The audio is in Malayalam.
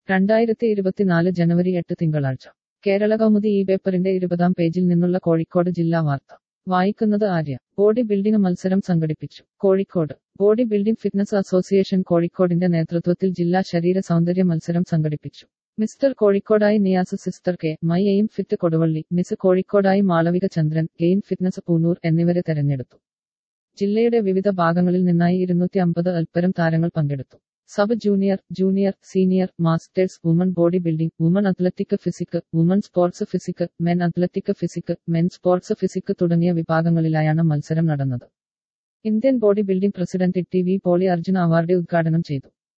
രണ്ടായിരത്തി ഇരുപത്തിനാല് ജനുവരി എട്ട് തിങ്കളാഴ്ച കേരള കൗമുദി ഈ പേപ്പറിന്റെ ഇരുപതാം പേജിൽ നിന്നുള്ള കോഴിക്കോട് ജില്ലാ വാർത്ത വായിക്കുന്നത് ആര്യ ബോഡി ബിൽഡിംഗ് മത്സരം സംഘടിപ്പിച്ചു Kozhikode body building fitness association കോഴിക്കോടിന്റെ നേതൃത്വത്തിൽ ജില്ലാ ശരീര സൗന്ദര്യ മത്സരം സംഘടിപ്പിച്ചു മിസ്റ്റർ കോഴിക്കോടായി Niyas sister K my aim fit Koduvally miss കോഴിക്കോടായി മാളവിക ചന്ദ്രൻ ഗെയിൻ ഫിറ്റ്നസ് പൂനൂർ എന്നിവരെ തെരഞ്ഞെടുത്തു ജില്ലയുടെ വിവിധ ഭാഗങ്ങളിൽ നിന്നായി ഇരുന്നൂറ്റി അമ്പത് അൽപ്പരം താരങ്ങൾ പങ്കെടുത്തു sub junior junior senior masters woman body building woman athletic physique woman sports physique men athletic physique men sports physique തുടങ്ങിയ വിഭാഗങ്ങളിലായാണ് മത്സരം നടന്നത് Indian body building president T V Poly Arjuna award ഉദ്ഘാടനം ചെയ്തു